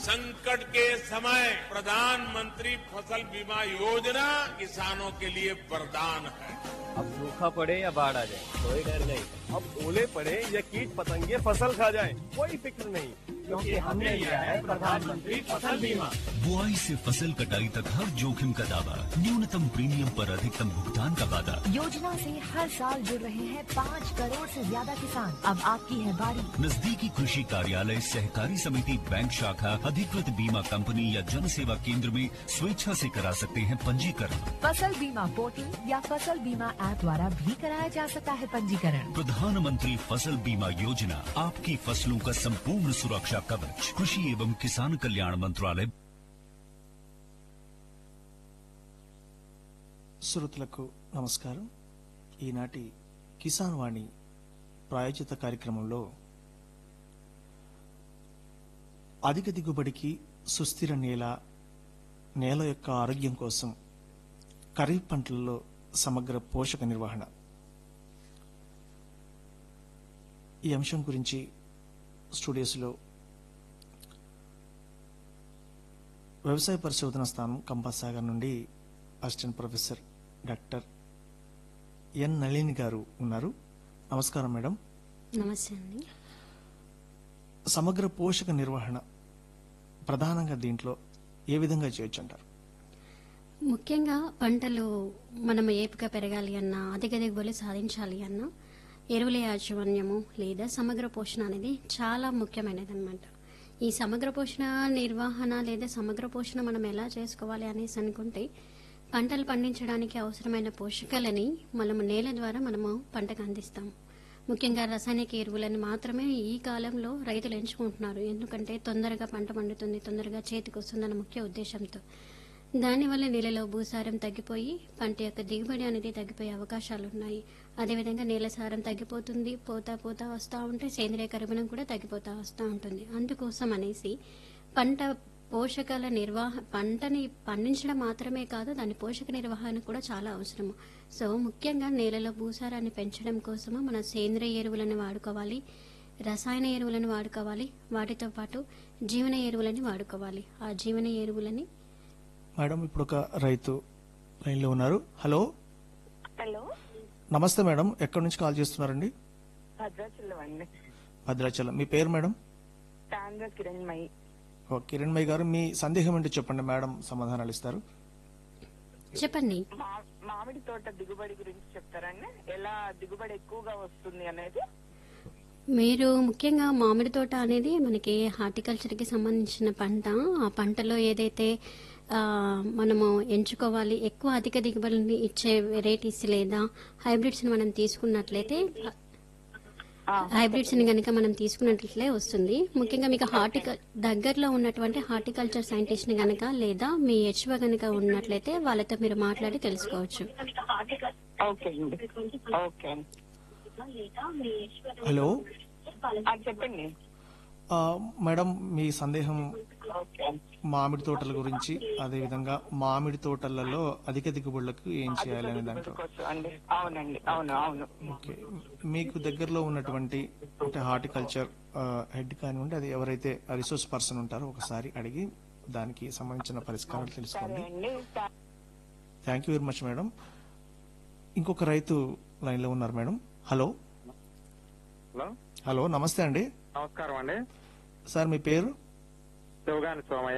संकट के समय प्रधानमंत्री फसल बीमा योजना किसानों के लिए वरदान है अब सूखा पड़े या बाढ़ आ जाए कोई डर नहीं अब ओले पड़े या कीट पतंगे फसल खा जाए कोई फिक्र नहीं क्योंकि हमने लिया है प्रधानमंत्री फसल बीमा बुआई से फसल कटाई तक हर जोखिम का दावा न्यूनतम प्रीमियम पर अधिकतम भुगतान का वादा योजना से हर साल जुड़ रहे हैं पाँच करोड़ से ज्यादा किसान अब आपकी है बारी नजदीकी कृषि कार्यालय सहकारी समिति बैंक शाखा अधिकृत बीमा कंपनी या जन सेवा केंद्र में स्वेच्छा से करा सकते हैं पंजीकरण फसल बीमा पोर्टल या फसल बीमा ऐप द्वारा भी कराया जा सकता है पंजीकरण प्रधानमंत्री फसल बीमा योजना आपकी फसलों का संपूर्ण सुरक्षा कवच कृषि एवं किसान कल्याण मंत्रालय శ్రోతలకు నమస్కారం ఈనాటి కిసాన్ వాణి ప్రాయోజిత కార్యక్రమంలో అధిక దిగుబడికి సుస్థిర నేల నేల యొక్క ఆరోగ్యం కోసం ఖరీఫ్ పంటలలో సమగ్ర పోషక నిర్వహణ ఈ అంశం గురించి స్టూడియోస్లో వ్యవసాయ పరిశోధన స్థానం కంపాస్ సాగర్ నుండి assistant professor doctor N Nalini garu ఉన్నారు నమస్కారం మేడం నమస్తే అండి సమగ్ర పోషక నిర్వహణ ప్రధానంగా దీంట్లో ఏ విధంగా చేయొచ్చు అంటారు ముఖ్యంగా పంటలు మనం ఏపుగా పెరగాలి అన్నా అధిక దిగుబడి సాధించాలి అన్నా ఎరువుల యాజమాన్యము లేదా సమగ్ర పోషణ అనేది చాలా ముఖ్యమైనది అనమాట ఈ సమగ్ర పోషణ నిర్వహణ లేదా సమగ్ర పోషణ మనం ఎలా చేసుకోవాలి అనేసి అనుకుంటే పంటలు పండించడానికి అవసరమైన పోషకాలని మనము నేల ద్వారా మనము పంటకు అందిస్తాం ముఖ్యంగా రసాయనిక ఎరువులను మాత్రమే ఈ కాలంలో రైతులు ఎంచుకుంటున్నారు ఎందుకంటే తొందరగా పంట పండుతుంది తొందరగా చేతికి వస్తుందన్న ముఖ్య ఉద్దేశంతో దానివల్ల నేలలో భూసారం తగ్గిపోయి పంట యొక్క దిగుబడి అనేది తగ్గిపోయే అవకాశాలు ఉన్నాయి అదేవిధంగా నేల సారం తగ్గిపోతుంది పోతా పోతా వస్తూ ఉంటే సేంద్రియ కరుబనం కూడా తగ్గిపోతా వస్తూ ఉంటుంది అందుకోసం అనేసి పంట పోషకాల నిర్వహ పంటని పండించడం మాత్రమే కాదు దాని పోషక నిర్వహణ కూడా చాలా అవసరము సో ముఖ్యంగా నేలలో భూసారాన్ని పెంచడం కోసము మన సేంద్రియ ఎరువులను వాడుకోవాలి రసాయన ఎరువులను వాడుకోవాలి వాటితో పాటు జీవన ఎరువులని వాడుకోవాలి ఆ జీవన ఎరువులని మేడం ఇప్పుడు ఒక రైతు లైన్లో ఉన్నారు హలో హలో నమస్తే మేడం ఎక్కడి నుంచి కాల్ చేస్తున్నారండి భద్రాచలం అండి భద్రాచలం మీ పేరు మేడం తాండ్ర కిరణ్మయి ఓ కిరణ్మయ్య గారు మీ సందేహం ఏంటో చెప్పండి మేడం సమాధానాలు ఇస్తారు చెప్పండి మా మామిడి తోట దిగుబడి గురించి చెప్తారండి ఎలా దిగుబడి ఎక్కువగా వస్తుంది అనేది మీరు ముఖ్యంగా మామిడి తోట అనేది మనకి హార్టికల్చర్కి సంబంధించిన పంట ఆ పంటలో ఏదైతే ఆ, మనము ఎంచుకోవాలి ఎక్కువ అధిక దిగుబడిని ఇచ్చే వెరైటీస్ లేదా హైబ్రిడ్స్ మనం తీసుకున్నట్లయితే హైబ్రిడ్స్ ని కనుక మనం తీసుకున్నట్లయితే వస్తుంది ముఖ్యంగా మీకు హార్టికల్ దగ్గరలో ఉన్నటువంటి హార్టికల్చర్ సైంటిస్ట్ ని గనక లేదా మీ హెచ్వ గనక ఉన్నట్లయితే వాళ్ళతో మీరు మాట్లాడి తెలుసుకోవచ్చు ఓకే అండి ఓకే హలో ఆ, చెప్పండి ఆ, మేడం మీ సందేహం ఓకే మామిడి తోటల గురించి అదే విధంగా మామిడి తోటలలో అధిక దిగుబడులకు ఏం చేయాలి అనే దాంట్లో కోసం అండి అవునండి అవును అవును ఓకే మీకు దగ్గరలో ఉన్నటువంటి అంటే హార్టికల్చర్ హెడ్ కానివ్వండి అది ఎవరైతే రిసోర్స్ పర్సన్ ఉంటారో ఒకసారి అడిగి దానికి సంబంధించిన పరిష్కారాలు సరే తెలుసుకోండి అండి థా- thank you very much madam ఇంకొక రైతు లైన్ లో ఉన్నారు మేడం హలో హలో హలో నమస్తే అండి నమస్కారం అండి సార్ మీ పేరు శివగాని సోమయ్య